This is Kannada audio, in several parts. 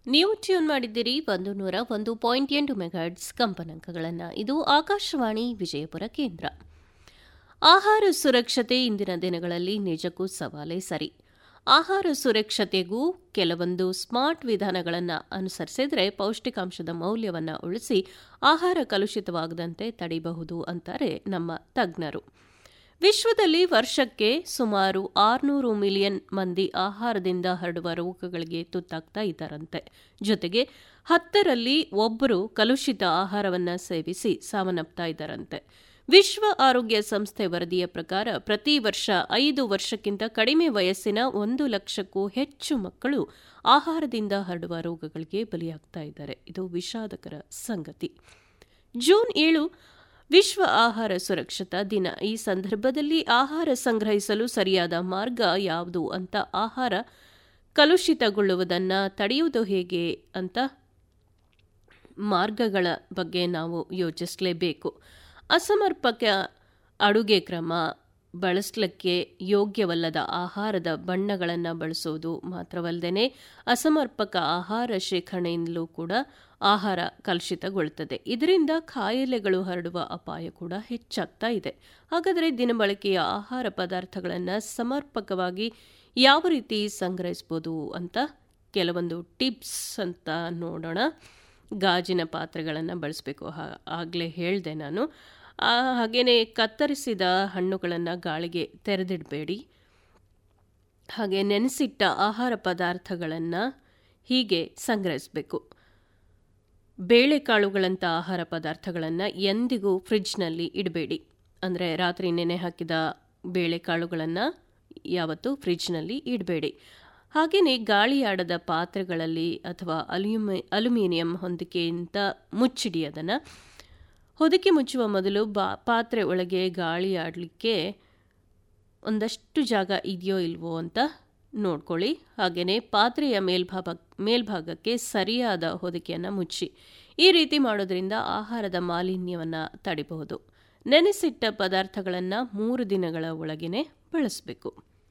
ನೀವು ಟ್ಯೂನ್ ಮಾಡಿದ್ದೀರಿ ಒಂದು ನೂರ ಒಂದು ಪಾಯಿಂಟ್ ಎಂಟು ಮೆಗಾಟ್ಸ್ ಕಂಪನಾಂಕಗಳನ್ನು ಇದು ಆಕಾಶವಾಣಿ ವಿಜಯಪುರ ಕೇಂದ್ರ ಆಹಾರ ಸುರಕ್ಷತೆ ಇಂದಿನ ದಿನಗಳಲ್ಲಿ ನಿಜಕ್ಕೂ ಸವಾಲೇ ಸರಿ ಆಹಾರ ಸುರಕ್ಷತೆಗೂ ಕೆಲವೊಂದು ಸ್ಮಾರ್ಟ್ ವಿಧಾನಗಳನ್ನು ಅನುಸರಿಸಿದರೆ ಪೌಷ್ಟಿಕಾಂಶದ ಮೌಲ್ಯವನ್ನು ಉಳಿಸಿ ಆಹಾರ ಕಲುಷಿತವಾಗದಂತೆ ತಡೆಯಬಹುದು ಅಂತಾರೆ ನಮ್ಮ ತಜ್ಞರು ವಿಶ್ವದಲ್ಲಿ ವರ್ಷಕ್ಕೆ ಸುಮಾರು ಆರುನೂರು ಮಿಲಿಯನ್ ಮಂದಿ ಆಹಾರದಿಂದ ಹರಡುವ ರೋಗಗಳಿಗೆ ತುತ್ತಾಗ್ತಾ ಇದ್ದಾರಂತೆ ಜೊತೆಗೆ ಹತ್ತರಲ್ಲಿ ಒಬ್ಬರು ಕಲುಷಿತ ಆಹಾರವನ್ನು ಸೇವಿಸಿ ಸಾವನ್ನಪ್ತಾ ಇದ್ದಾರಂತೆ ವಿಶ್ವ ಆರೋಗ್ಯ ಸಂಸ್ಥೆ ವರದಿಯ ಪ್ರಕಾರ ಪ್ರತಿ ವರ್ಷ ಐದು ವರ್ಷಕ್ಕಿಂತ ಕಡಿಮೆ ವಯಸ್ಸಿನ ಒಂದು ಲಕ್ಷಕ್ಕೂ ಹೆಚ್ಚು ಮಕ್ಕಳು ಆಹಾರದಿಂದ ಹರಡುವ ರೋಗಗಳಿಗೆ ಬಲಿಯಾಗ್ತಾ ಇದ್ದಾರೆ ಇದು ವಿಷಾದಕರ ಸಂಗತಿ ಜೂನ್ ಏಳು ವಿಶ್ವ ಆಹಾರ ಸುರಕ್ಷತಾ ದಿನ ಈ ಸಂದರ್ಭದಲ್ಲಿ ಆಹಾರ ಸಂಗ್ರಹಿಸಲು ಸರಿಯಾದ ಮಾರ್ಗ ಯಾವುದು ಅಂತ ಆಹಾರ ಕಲುಷಿತಗೊಳ್ಳುವುದನ್ನು ತಡೆಯುವುದು ಹೇಗೆ ಅಂತ ಮಾರ್ಗಗಳ ಬಗ್ಗೆ ನಾವು ಯೋಚಿಸಲೇಬೇಕು ಅಸಮರ್ಪಕ ಅಡುಗೆ ಕ್ರಮ ಬಳಸಲಿಕ್ಕೆ ಯೋಗ್ಯವಲ್ಲದ ಆಹಾರದ ಬಣ್ಣಗಳನ್ನು ಬಳಸೋದು ಮಾತ್ರವಲ್ಲದೆ ಅಸಮರ್ಪಕ ಆಹಾರ ಶೇಖರಣೆಯಿಂದಲೂ ಕೂಡ ಆಹಾರ ಕಲುಷಿತಗೊಳ್ಳುತ್ತದೆ ಇದರಿಂದ ಕಾಯಿಲೆಗಳು ಹರಡುವ ಅಪಾಯ ಕೂಡ ಹೆಚ್ಚಾಗ್ತಾ ಇದೆ ಹಾಗಾದರೆ ದಿನಬಳಕೆಯ ಆಹಾರ ಪದಾರ್ಥಗಳನ್ನು ಸಮರ್ಪಕವಾಗಿ ಯಾವ ರೀತಿ ಸಂಗ್ರಹಿಸ್ಬೋದು ಅಂತ ಕೆಲವೊಂದು ಟಿಪ್ಸ್ ಅಂತ ನೋಡೋಣ ಗಾಜಿನ ಪಾತ್ರೆಗಳನ್ನು ಬಳಸಬೇಕು ಆಗಲೇ ಹೇಳಿದೆ ನಾನು ಹಾಗೆಯೇ ಕತ್ತರಿಸಿದ ಹಣ್ಣುಗಳನ್ನು ಗಾಳಿಗೆ ತೆರೆದಿಡಬೇಡಿ ಹಾಗೆ ನೆನೆಸಿಟ್ಟ ಆಹಾರ ಪದಾರ್ಥಗಳನ್ನು ಹೀಗೆ ಸಂಗ್ರಹಿಸಬೇಕು ಬೇಳೆಕಾಳುಗಳಂಥ ಆಹಾರ ಪದಾರ್ಥಗಳನ್ನು ಎಂದಿಗೂ ಫ್ರಿಡ್ಜ್ನಲ್ಲಿ ಇಡಬೇಡಿ ಅಂದರೆ ರಾತ್ರಿ ನೆನೆ ಹಾಕಿದ ಬೇಳೆಕಾಳುಗಳನ್ನು ಯಾವತ್ತೂ ಫ್ರಿಡ್ಜ್ನಲ್ಲಿ ಇಡಬೇಡಿ ಹಾಗೆಯೇ ಗಾಳಿಯಾಡದ ಪಾತ್ರೆಗಳಲ್ಲಿ ಅಥವಾ ಅಲ್ಯೂಮಿ ಅಲ್ಯೂಮಿನಿಯಂ ಹೊಂದಿಕೆಯಿಂದ ಮುಚ್ಚಿಡಿ ಅದನ್ನು ಹೊದಿಕೆ ಮುಚ್ಚುವ ಮೊದಲು ಬಾ ಪಾತ್ರೆ ಒಳಗೆ ಗಾಳಿ ಆಡಲಿಕ್ಕೆ ಒಂದಷ್ಟು ಜಾಗ ಇದೆಯೋ ಇಲ್ವೋ ಅಂತ ನೋಡ್ಕೊಳ್ಳಿ ಹಾಗೆಯೇ ಪಾತ್ರೆಯ ಮೇಲ್ಭಾಗ ಮೇಲ್ಭಾಗಕ್ಕೆ ಸರಿಯಾದ ಹೊದಿಕೆಯನ್ನು ಮುಚ್ಚಿ ಈ ರೀತಿ ಮಾಡೋದ್ರಿಂದ ಆಹಾರದ ಮಾಲಿನ್ಯವನ್ನು ತಡಿಬಹುದು ನೆನೆಸಿಟ್ಟ ಪದಾರ್ಥಗಳನ್ನು ಮೂರು ದಿನಗಳ ಒಳಗೇನೆ ಬಳಸಬೇಕು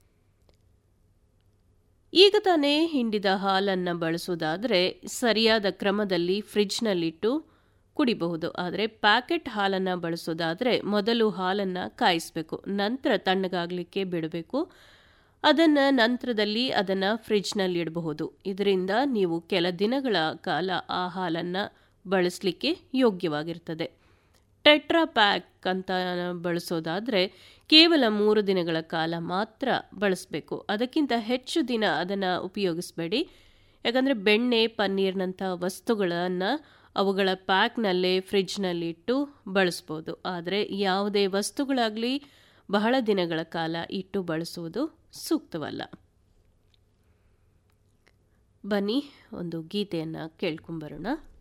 ಈಗ ತಾನೇ ಹಿಂಡಿದ ಹಾಲನ್ನು ಬಳಸೋದಾದರೆ ಸರಿಯಾದ ಕ್ರಮದಲ್ಲಿ ಫ್ರಿಡ್ಜ್ನಲ್ಲಿಟ್ಟು ಕುಡಿಬಹುದು ಆದರೆ ಪ್ಯಾಕೆಟ್ ಹಾಲನ್ನು ಬಳಸೋದಾದರೆ ಮೊದಲು ಹಾಲನ್ನು ಕಾಯಿಸಬೇಕು ನಂತರ ತಣ್ಣಗಾಗಲಿಕ್ಕೆ ಬಿಡಬೇಕು ಅದನ್ನು ನಂತರದಲ್ಲಿ ಅದನ್ನು ಫ್ರಿಡ್ಜ್ನಲ್ಲಿ ಇಡಬಹುದು ಇದರಿಂದ ನೀವು ಕೆಲ ದಿನಗಳ ಕಾಲ ಆ ಹಾಲನ್ನು ಬಳಸಲಿಕ್ಕೆ ಯೋಗ್ಯವಾಗಿರ್ತದೆ ಟೆಟ್ರಾ ಪ್ಯಾಕ್ ಅಂತ ಬಳಸೋದಾದರೆ ಕೇವಲ ಮೂರು ದಿನಗಳ ಕಾಲ ಮಾತ್ರ ಬಳಸಬೇಕು ಅದಕ್ಕಿಂತ ಹೆಚ್ಚು ದಿನ ಅದನ್ನು ಉಪಯೋಗಿಸಬೇಡಿ ಯಾಕಂದರೆ ಬೆಣ್ಣೆ ಪನ್ನೀರ್ನಂಥ ವಸ್ತುಗಳನ್ನು ಅವುಗಳ ಪ್ಯಾಕ್ನಲ್ಲೇ ಫ್ರಿಡ್ಜ್ನಲ್ಲಿ ಇಟ್ಟು ಬಳಸ್ಬೋದು ಆದರೆ ಯಾವುದೇ ವಸ್ತುಗಳಾಗಲಿ ಬಹಳ ದಿನಗಳ ಕಾಲ ಇಟ್ಟು ಬಳಸುವುದು ಸೂಕ್ತವಲ್ಲ ಬನ್ನಿ ಒಂದು ಗೀತೆಯನ್ನು ಕೇಳ್ಕೊಂಬರೋಣ